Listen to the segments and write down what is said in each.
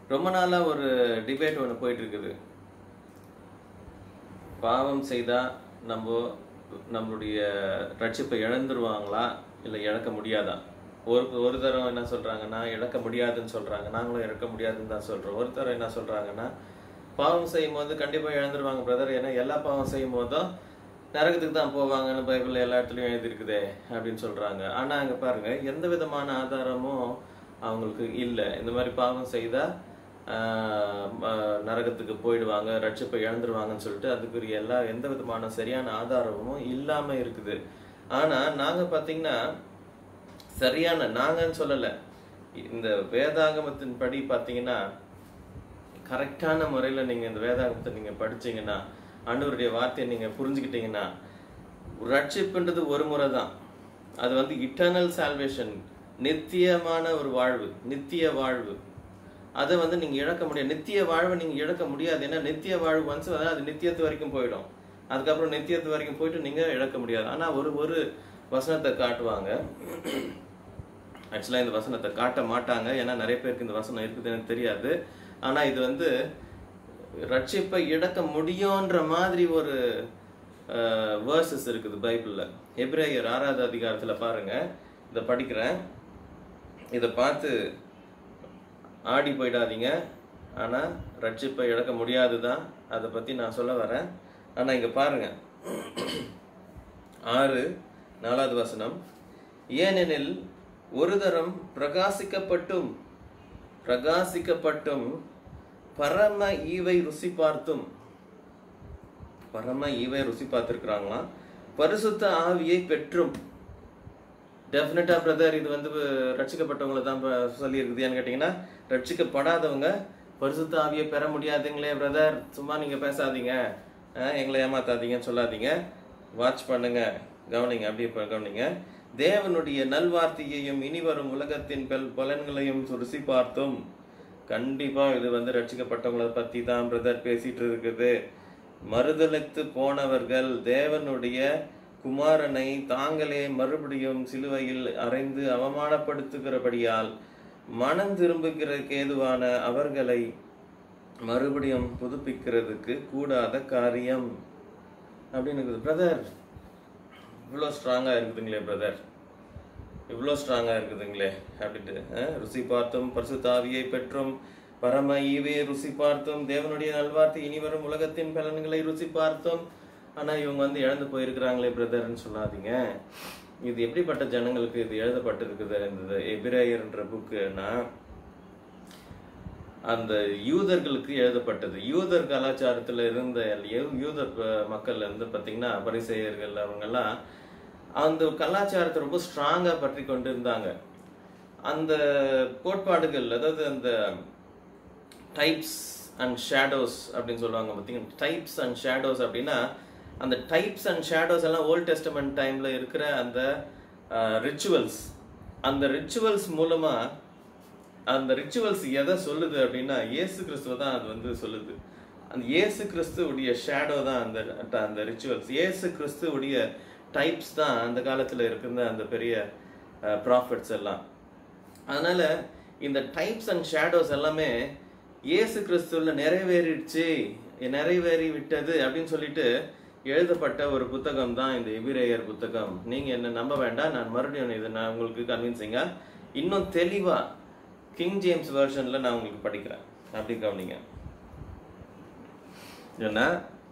ரொம்ப நாளா ஒரு டிபேட் ஒன்று போயிட்டு இருக்குது பாவம் செய்தா நம்ம நம்மளுடைய ரட்சிப்பை இழந்துருவாங்களா இல்லை இழக்க முடியாதா ஒரு ஒரு தரம் என்ன சொல்றாங்கன்னா இழக்க முடியாதுன்னு சொல்றாங்க நாங்களும் இழக்க முடியாதுன்னு தான் சொல்றோம் ஒரு தரம் என்ன சொல்றாங்கன்னா பாவம் செய்யும் போது கண்டிப்பா இழந்துருவாங்க பிரதர் ஏன்னா எல்லா பாவம் செய்யும் போதும் நரகத்துக்கு தான் போவாங்கன்னு பைபிள்ல எல்லா இடத்துலயும் எழுதியிருக்குதே அப்படின்னு சொல்றாங்க ஆனா அங்க பாருங்க எந்த விதமான ஆதாரமும் அவங்களுக்கு இல்லை இந்த மாதிரி பாவம் செய்தா ஆஹ் ம- நரகத்துக்கு போயிடுவாங்க ரட்சிப்பை இழந்துருவாங்கன்னு சொல்லிட்டு அதுக்குரிய எல்லா எந்த விதமான சரியான ஆதாரமும் இல்லாம இருக்குது ஆனா நாங்க பாத்தீங்கன்னா சரியான நாங்கன்னு சொல்லல இந்த வேதாகமத்தின் படி பாத்தீங்கன்னா கரெக்டான முறையில நீங்க இந்த வேதாகமத்தை நீங்க படிச்சீங்கன்னா ஆண்டவருடைய வார்த்தையை நீங்க புரிஞ்சுக்கிட்டீங்கன்னா ரட்சிப்புன்றது ஒரு முறை தான் அது வந்து இட்டர்னல் சால்வேஷன் நித்தியமான ஒரு வாழ்வு நித்திய வாழ்வு அதை வந்து நீங்க இழக்க முடியாது நித்திய வாழ்வை நீங்க இழக்க முடியாது ஏன்னா நித்திய வாழ்வு வந்து அதாவது அது நித்தியத்து வரைக்கும் போயிடும் அதுக்கப்புறம் நித்தியத்து வரைக்கும் போயிட்டு நீங்க இழக்க முடியாது ஆனா ஒரு ஒரு வசனத்தை காட்டுவாங்க ஆக்சுவலாக இந்த வசனத்தை காட்ட மாட்டாங்க ஏன்னா நிறைய பேருக்கு இந்த வசனம் இருக்குது எனக்கு தெரியாது ஆனா இது வந்து ரட்சிப்பை இழக்க முடியுன்ற மாதிரி ஒரு வேர்சஸ் இருக்குது பைபிள்ல எப்ரேயர் ஆறாவது அதிகாரத்துல பாருங்க இதை படிக்கிறேன் இதை பார்த்து ஆடி போயிடாதீங்க ஆனா ரட்சிப்பை இழக்க முடியாதுதான் அதை பத்தி நான் சொல்ல வரேன் ஆனா இங்க பாருங்க ஆறு நாலாவது வசனம் ஏனெனில் ஒரு தரம் பிரகாசிக்கப்பட்டும் பிரகாசிக்கப்பட்டும் பரம ஈவை ருசி பார்த்தும் பரம ஈவை ருசி பார்த்திருக்கிறாங்களாம் பரிசுத்த ஆவியை பெற்றும் டெஃபினட்டா பிரதர் இது வந்து ரட்சிக்கப்பட்டவங்கள தான் சொல்லி இருக்குது ஏன்னு கேட்டீங்கன்னா ரட்சிக்கப்படாதவங்க பரிசுத்த ஆவியை பெற முடியாதுங்களே பிரதர் சும்மா நீங்க பேசாதீங்க அஹ், எங்களை ஏமாத்தாதீங்கன்னு சொல்லாதீங்க வாட்ச் பண்ணுங்க கவனிங்க அப்படியே ப- கவனிங்க தேவனுடைய நல்வார்த்தையையும் இனி வரும் உலகத்தின் பெல் பலன்களையும் ருசி பார்த்தும் கண்டிப்பா இது வந்து ரட்சிக்கப்பட்டவங்கள பத்தி தான் பிரதர் பேசிட்டு இருக்குது மறுதலித்து போனவர்கள் தேவனுடைய குமாரனை தாங்களே மறுபடியும் சிலுவையில் அறைந்து அவமானப்படுத்துகிறபடியால் மனம் திரும்புகிறதுக்கு ஏதுவான அவர்களை மறுபடியும் புதுப்பிக்கிறதுக்கு கூடாத காரியம் அப்படின்னு இருக்குது பிரதர் இவ்வளோ ஸ்ட்ராங்காக இருக்குதுங்களே பிரதர் இவ்வளோ ஸ்ட்ராங்காக இருக்குதுங்களே அப்படின்ட்டு அஹ், ருசி பார்த்தும் பரிசுத்தாவியை பெற்றும் பரம ஈவே ருசி பார்த்தும் தேவனுடைய நல்வார்த்தை இனி வரும் உலகத்தின் பலன்களை ருசி பார்த்தும் ஆனா இவங்க வந்து இழந்து போயிருக்கிறாங்களே பிரதர்னு சொல்லாதீங்க இது எப்படிப்பட்ட ஜனங்களுக்கு இது எழுதப்பட்டிருக்குது இந்த எபிரேயர்ன்ற புக்குன்னா அந்த யூதர்களுக்கு எழுதப்பட்டது யூதர் கலாச்சாரத்துல இருந்த யூ- யூத ப- மக்கள்ல இருந்து பாத்தீங்கன்னா பரிசெயர்கள் அவங்கெல்லாம் அந்த கலாச்சாரத்தை ரொம்ப ஸ்ட்ராங்கா பற்றி கொண்டு இருந்தாங்க அந்த கோட்பாடுகள் அதாவது அந்த டைப்ஸ் அண்ட் ஷேடோஸ் அப்படின்னு சொல்லுவாங்க பார்த்தீங்கன்னா டைப்ஸ் அண்ட் ஷேடோஸ் அப்படின்னா அந்த டைப்ஸ் அண்ட் ஷேடோஸ் எல்லாம் ஓல்ட் டெஸ்டமெண்ட் டைம்ல இருக்கிற அந்த ரிச்சுவல்ஸ் அந்த ரிச்சுவல்ஸ் மூலமா அந்த ரிச்சுவல்ஸ் எதை சொல்லுது அப்படின்னா இயேசு கிறிஸ்துவ தான் அது வந்து சொல்லுது அந்த இயேசு கிறிஸ்துவுடைய ஷேடோ தான் அந்த அந்த ரிச்சுவல்ஸ் இயேசு கிறிஸ்துவுடைய டைப்ஸ் தான் அந்த காலத்துல இருக்கிற அந்த பெரிய ப்ராஃபிட்ஸ் எல்லாம் அதனால இந்த டைப்ஸ் அண்ட் ஷேடோஸ் எல்லாமே இயேசு கிறிஸ்துவில் நிறைவேறிடுச்சு நிறைவேறி விட்டது அப்படின்னு சொல்லிட்டு எழுதப்பட்ட ஒரு புத்தகம் தான் இந்த எபிரேயர் புத்தகம் நீங்க என்ன நம்ப வேண்டாம் நான் மறுபடியும் இதை நான் உங்களுக்கு கன்வின்சிங்கா இன்னும் தெளிவா கிங் ஜேம்ஸ் வெர்ஷன்ல நான் உங்களுக்கு படிக்கிறேன் அப்படி கவனிங்க ஏன்னா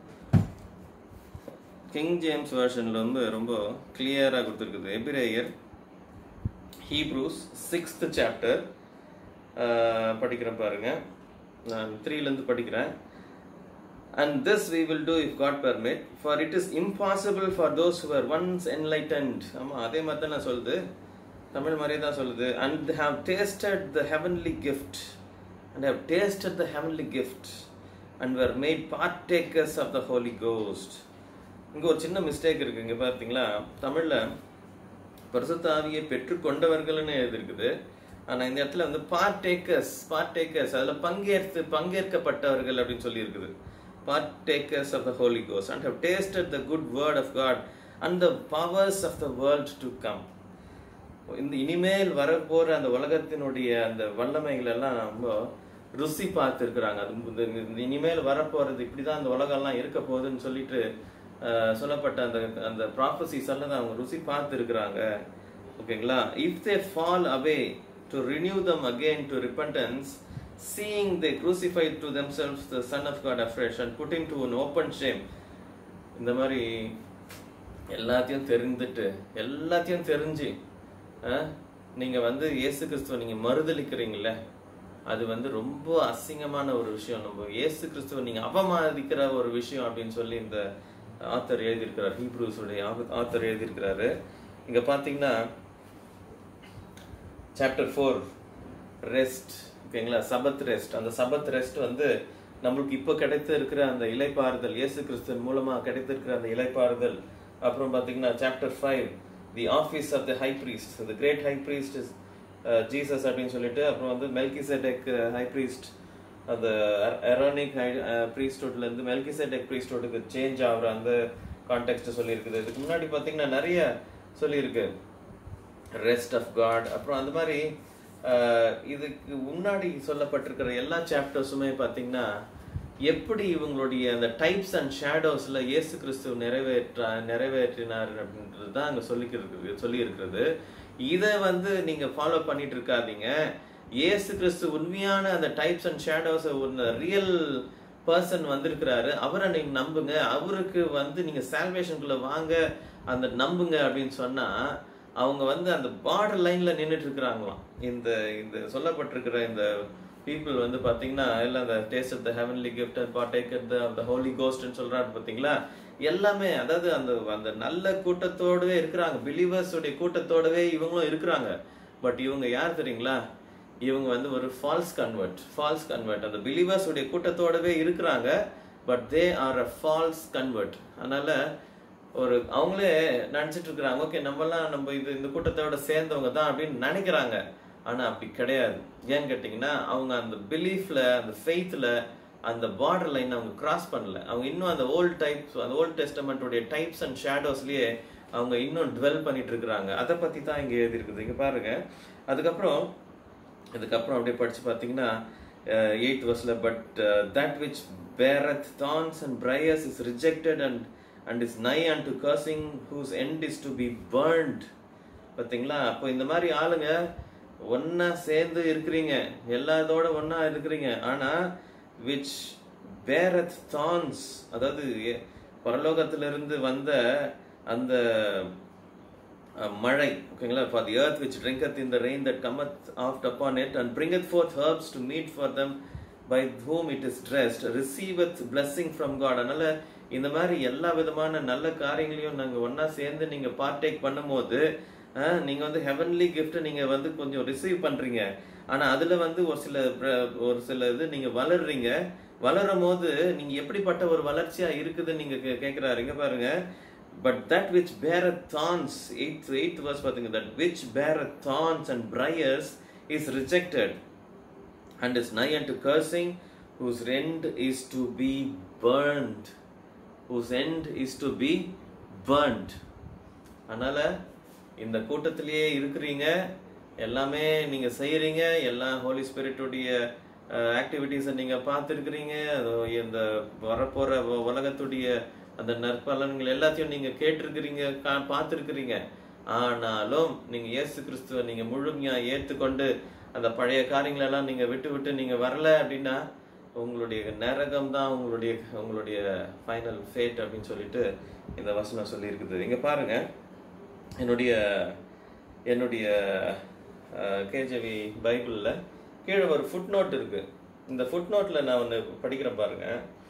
கிங் ஜேம்ஸ் வெர்ஷன்ல வந்து ரொம்ப கிளியரா கொடுத்துருக்குது எபிரேயர் ஹீப்ரூஸ் சிக்ஸ்த் சாப்டர் படிக்கிறேன் பாருங்க நான் த்ரீலேருந்து படிக்கிறேன் and this we will do if God permit for it is impossible for those who were once enlightened ஆமா அதே மாதிரி தான் நான் சொல்லுது தமிழ் மாதிரியே தான் சொல்லுது and have tasted the heavenly gift and have tasted the heavenly gift and were made partakers of the Holy Ghost இங்க ஒரு சின்ன மிஸ்டேக் இருக்கு இங்க பார்த்தீங்களா தமிழ்ல பரிசுத்த ஆவியை பெற்றுக்கொண்டவர்கள்னு எழுதிருக்குது ஆனா இந்த இடத்துல வந்து பார்ட்டேக்கர்ஸ் பார்ட்டேக்கர்ஸ் அதுல பங்கேற்று பங்கேற்கப்பட்டவர்கள் அப்படின்னு சொல்லி இருக்குது partakers of the Holy Ghost and have tasted the good word of God and the powers of the world to come இந்த இனிமேல் வரப்போற அந்த உலகத்தினுடைய அந்த வல்லமைகள் எல்லாம் ரொம்ப ருசி பார்த்துருக்குறாங்க அது இந்த- இந்த இனிமேல் வரப்போறது இப்படிதான் இந்த உலகம்லாம் இருக்க போகுதுன்னு சொல்லிட்டு அஹ், சொல்லப்பட்ட அந்த அந்த ப்ராஃபசிஸ் எல்லாம் அவங்க ருசி பார்த்துருக்குறாங்க ஓகேங்களா if they fall away to renew them again to repentance seeing they crucified to themselves the son of god afresh and put him to an open shame இந்த மாதிரி எல்லாத்தையும் தெரிந்துட்டு எல்லாத்தையும் தெரிஞ்சு அஹ், நீங்க வந்து இயேசு கிறிஸ்துவ நீங்க மறுதலிக்கிறீங்களே அது வந்து ரொம்ப அசிங்கமான ஒரு விஷயம் நம்ம இயேசு கிறிஸ்துவ நீங்க அவமதிக்கிற ஒரு விஷயம் அப்படின்னு சொல்லி இந்த ஆத்தர் எழுதியிருக்கிறார் ஹீப்ரூஸுடைய ஆத்தர் எழுதியிருக்கிறாரு இங்க பாத்தீங்கன்னா சாப்டர் ஃபோர் ரெஸ்ட் ஓகேங்களா சபத் ரெஸ்ட் அந்த சபத் ரெஸ்ட் வந்து நம்மளுக்கு இப்போ கிடைத்து இருக்கிற அந்த இலைப்பாறுதல் இயேசு கிறிஸ்துவின் மூலமா கிடைத்திருக்கிற அந்த இலைப்பாறுதல் அப்புறம் பாத்தீங்கன்னா chapter five the office of the high priest the great high priest is Jesus அப்படின்னு சொல்லிட்டு அப்புறம் வந்து மெல்கிசெடெக் ஹை பிரீஸ்ட் அந்த எரோனிக் ப்ரீஸ்டோட்ல இருந்து மெல்கிசெடெக் ப்ரீஸ்டோட்டுக்கு சேஞ்ச் ஆகுற அந்த கான்டெக்ட் சொல்லியிருக்குது இதுக்கு முன்னாடி பாத்தீங்கன்னா நிறைய சொல்லியிருக்கு ரெஸ்ட் ஆஃப் காட் அப்புறம் அந்த மாதிரி அஹ், இதுக்கு முன்னாடி சொல்லப்பட்டிருக்கிற எல்லா சாப்டர்ஸுமே பார்த்தீங்கன்னா எப்படி இவங்களுடைய அந்த டைப்ஸ் அண்ட் ஷேடோஸ்ல இயேசு கிறிஸ்து நிறைவேற்றா நிறைவேற்றினார் அப்படின்றது தான் அங்கே சொல்லிக்கிறது சொல்லி இருக்கிறது இதை வந்து நீங்க ஃபாலோ பண்ணிட்டு இருக்காதீங்க இயேசு கிறிஸ்து உண்மையான அந்த டைப்ஸ் அண்ட் ஷேடோஸ் ஒரு ரியல் பர்சன் வந்திருக்கிறாரு அவரை நீங்க நம்புங்க அவருக்கு வந்து நீங்க சால்வேஷனுக்குள்ள வாங்க அந்த நம்புங்க அப்படின்னு சொன்னா அவங்க வந்து அந்த பார்டர் லைன்ல நின்னுட்டு இருக்கிறாங்களாம் இந்த இந்த சொல்லப்பட்டிருக்கிற இந்த பீப்புள் வந்து பாத்தீங்கன்னா எல்லாம் அந்த taste of the heavenly gift and partake the the holy கோஸ்ட்னு சொல்றாரு பாத்தீங்களா எல்லாமே அதாவது அந்த அந்த நல்ல கூட்டத்தோடவே இருக்கிறாங்க பிலீவர்ஸ் உடைய கூட்டத்தோடவே இவங்களும் இருக்கிறாங்க பட் இவங்க யார் தெரியுங்களா இவங்க வந்து ஒரு ஃபால்ஸ் கன்வெர்ட் ஃபால்ஸ் கன்வெர்ட் அந்த பிலீவர்ஸ் உடைய கூட்டத்தோடவே இருக்கிறாங்க but they are a false convert அதனால ஒரு அவங்களே நினைச்சிட்டு இருக்கிறாங்க ஓகே நம்மலாம் நம்ம இது இந்த கூட்டத்தோட சேர்ந்தவங்க தான் அப்படின்னு நினைக்கிறாங்க ஆனா அப்படி கிடையாது ஏன்னு கேட்டிங்கன்னா அவங்க அந்த பிலீஃப்ல அந்த ஃபெய்த்ல அந்த பார்டர் லைன் அவங்க கிராஸ் பண்ணல அவங்க இன்னும் அந்த ஓல்ட் டைப்ஸ் அந்த ஓல்ட் டெஸ்டமெண்ட்டுடைய டைப்ஸ் அண்ட் ஷேடோஸ்லயே அவங்க இன்னும் டுவெல் பண்ணிட்டு இருக்கிறாங்க அதை பத்தி தான் இங்க எழுதி இருக்குது இங்க பாருங்க அதுக்கப்புறம் இதுக்கப்புறம் அப்படியே படிச்சு பார்த்தீங்கன்னா எயித் வர்ஸ்ல but that which beareth thorns and briers is rejected and and is nigh and to cursing whose end is to be burned பார்த்தீங்களா அப்போ இந்த மாதிரி ஆளுங்க ஒண்ணா சேர்ந்து இருக்கிறீங்க எல்லாத்தோட ஒண்ணா இருக்கிறீங்க ஆனா விச் பேரத் தான்ஸ் அதாவது எ- பரலோகத்திலிருந்து வந்த அந்த அஹ், மழை ஓகேங்களா for the earth which drinketh in the rain that cometh oft upon it and bringeth forth herbs to meet for them by whom it is dressed receiveth blessing from God அதனால இந்த மாதிரி எல்லா விதமான நல்ல காரியங்களையும் நாங்க ஒண்ணா சேர்ந்து நீங்க பார்ட்டேக் பண்ணும்போது அஹ், நீங்க வந்து ஹெவன்லி gift நீங்க வந்து கொஞ்சம் ரிசீவ் பண்றீங்க ஆனா அதுல வந்து ஒரு சில பிர- ஒரு சில இது நீங்க வளர்றீங்க வளரும் போது நீங்க எப்படிப்பட்ட ஒரு வளர்ச்சியா இருக்குதுன்னு நீங்க கே- கேக்குறாரு இங்க பாருங்க But that which beareth thorns, eighth, eighth verse பாத்தீங்க, that which beareth thorns and briars is rejected and is nigh unto cursing, whose end is to be burned. Whose end is to be burned. அதனால இந்த கூட்டத்திலேயே இருக்கிறீங்க எல்லாமே நீங்க செய்யறீங்க எல்லா ஹோலி ஸ்பிரிட்டுடைய ஆக்டிவிட்டீஸை நீங்க பார்த்துருக்கிறீங்க இந்த வரப்போற உ- உலகத்துடைய அந்த நற்பலன்கள் எல்லாத்தையும் நீங்க கேட்டிருக்கிறீங்க கா- பார்த்திருக்கிறீங்க ஆனாலும் நீங்க இயேசு கிறிஸ்துவை நீங்க முழுமையா ஏத்துக்கொண்டு அந்த பழைய காரியங்களை எல்லாம் நீங்க விட்டு விட்டு நீங்க வரல அப்படின்னா உங்களுடைய நரகம் தான் உங்களுடைய உங்களுடைய ஃபைனல் ஃபேட் அப்படின்னு சொல்லிட்டு இந்த வசனம் சொல்லி இருக்குது இங்க பாருங்க என்னுடைய என்னுடைய கேஜவி பைபிள்ல கீழே ஒரு ஃபுட் நோட் இருக்கு இந்த ஃபுட் நோட்ல நான் ஒன்று படிக்கிறேன் பாருங்க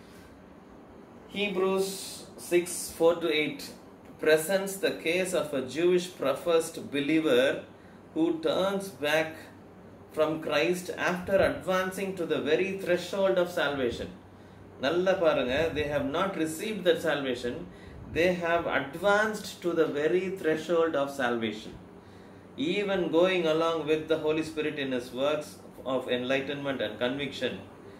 Hebrews 6 4 to 8 presents the case of a Jewish professed believer who turns back from Christ after advancing to the very threshold of salvation. நல்லா பாருங்க they have not received that salvation they have advanced to the very threshold of salvation even going along with the holy spirit in his works of enlightenment and conviction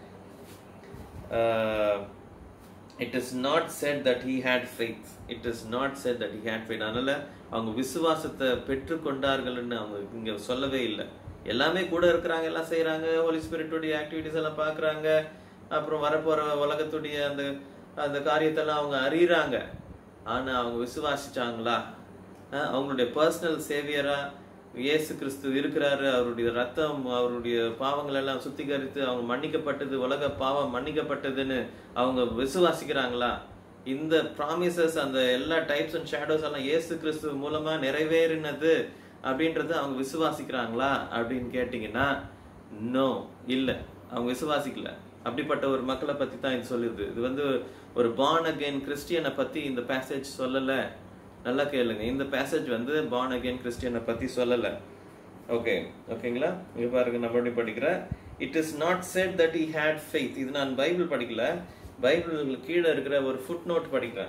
uh, it is not said that he had faith it is not said that he had faith அதனால அவங்க விசுவாசத்தை பெற்றுக்கொண்டார்கள்னு அவங்க இங்க சொல்லவே இல்லை எல்லாமே கூட இருக்கிறாங்க எல்லாம் செய்றாங்க ஹோலி ஸ்பிரிட்டுடைய ஆக்டிவிட்டிஸ் எல்லாம் பார்க்கறாங்க அப்புறம் வரப்போற உலகத்துடைய அந்த அந்த காரியத்தெல்லாம் அவங்க அறியறாங்க ஆனா அவங்க விசுவாசிச்சாங்களா அஹ் அவங்களுடைய பர்சனல் சேவியரா இயேசு கிறிஸ்து இருக்கிறாரு அவருடைய ரத்தம் அவருடைய பாவங்கள் எல்லாம் சுத்திகரித்து அவங்க மன்னிக்கப்பட்டது உலக பாவம் மன்னிக்கப்பட்டதுன்னு அவங்க விசுவாசிக்கிறாங்களா இந்த ப்ராமிசஸ் அந்த எல்லா டைப்ஸ் அண்ட் ஷேடோஸ் எல்லாம் இயேசு கிறிஸ்து மூலமா நிறைவேறினது அப்படின்றத அவங்க விசுவாசிக்கிறாங்களா அப்படின்னு கேட்டீங்கன்னா நோ இல்ல அவங்க விசுவாசிக்கல அப்படிப்பட்ட ஒரு மக்களை பத்தி தான் இது சொல்லுது இது வந்து ஒரு பார்ன் அகைன் கிறிஸ்டியனை பத்தி இந்த பேசேஜ் சொல்லல நல்லா கேளுங்க இந்த பேசேஜ் வந்து பார்ன் அகைன் கிறிஸ்டியனை பத்தி சொல்லல ஓகே ஓகேங்களா இங்க பாருங்க நான் மறுபடியும் படிக்கிறேன் it is not said that he had faith இது நான் பைபிள் படிக்கல பைபிள் கீழே இருக்கிற ஒரு ஃபுட் நோட் படிக்கிறேன்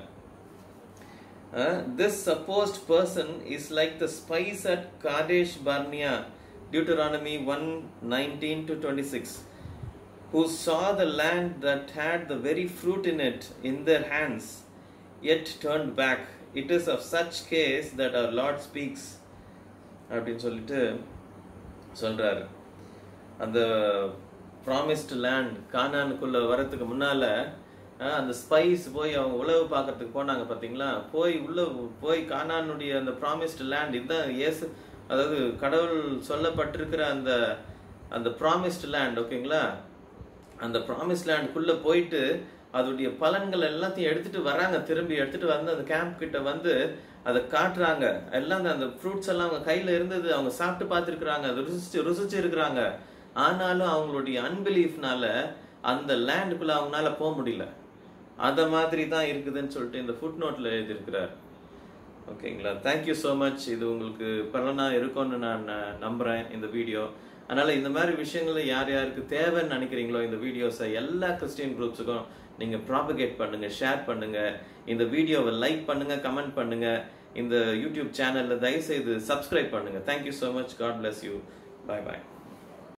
Uh, this supposed person is like the spies at Kadesh Barnea, Deuteronomy 1 19 to 26, who saw the land that had the very fruit in it in their hands, yet turned back. It is of such case that our Lord speaks. அப்படின்னு சொல்லிட்டு சொல்றாரு அந்த promised land கானானுக்குள்ள வரதுக்கு முன்னால அஹ், அந்த spice போய் அவங்க உழவு பார்க்கறதுக்கு போனாங்க பாத்தீங்களா போய் உள்ள போய் கானானுடைய அந்த ப்ராமிஸ்டு லேண்ட் இதுதான் இயேசு அதாவது கடவுள் சொல்லப்பட்டிருக்கிற அந்த அந்த ப்ராமிஸ்டு லேண்ட் ஓகேங்களா அந்த ப்ராமிஸ் லேண்டுக்குள்ள போயிட்டு அதோடைய பலன்கள் எல்லாத்தையும் எடுத்துட்டு வராங்க திரும்பி எடுத்துட்டு வந்து அந்த கேம்ப் கிட்ட வந்து அதை காட்டுறாங்க எல்லாம் அந்த ஃப்ரூட்ஸ் எல்லாம் அவங்க கையில இருந்தது அவங்க சாப்பிட்டு பார்த்துருக்குறாங்க அதை ருசிச்சு ருசிச்சு இருக்கிறாங்க ஆனாலும் அவங்களுடைய அன்பிலீஃப்னால அந்த லேண்டுக்குள்ள அவங்களால போக முடியல அத மாதிரி தான் இருக்குதுன்னு சொல்லிட்டு இந்த ஃபுட் நோட்ல எழுதியிருக்கிறார் ஓகேங்களா தேங்க்யூ ஸோ மச் இது உங்களுக்கு பலனா இருக்கும்னு நான் அஹ், நம்புறேன் இந்த வீடியோ அதனால இந்த மாதிரி விஷயங்களை யார் யாருக்கு தேவைன்னு நினைக்கிறீங்களோ இந்த வீடியோஸை எல்லா கிறிஸ்டியன் குரூப்ஸுக்கும் நீங்க ப்ராபகேட் பண்ணுங்க ஷேர் பண்ணுங்க இந்த வீடியோவை லைக் பண்ணுங்க கமெண்ட் பண்ணுங்க இந்த யூடியூப் சேனல்ல தயவு செய்து சப்ஸ்கிரைப் பண்ணுங்க thank you so much God bless you bye bye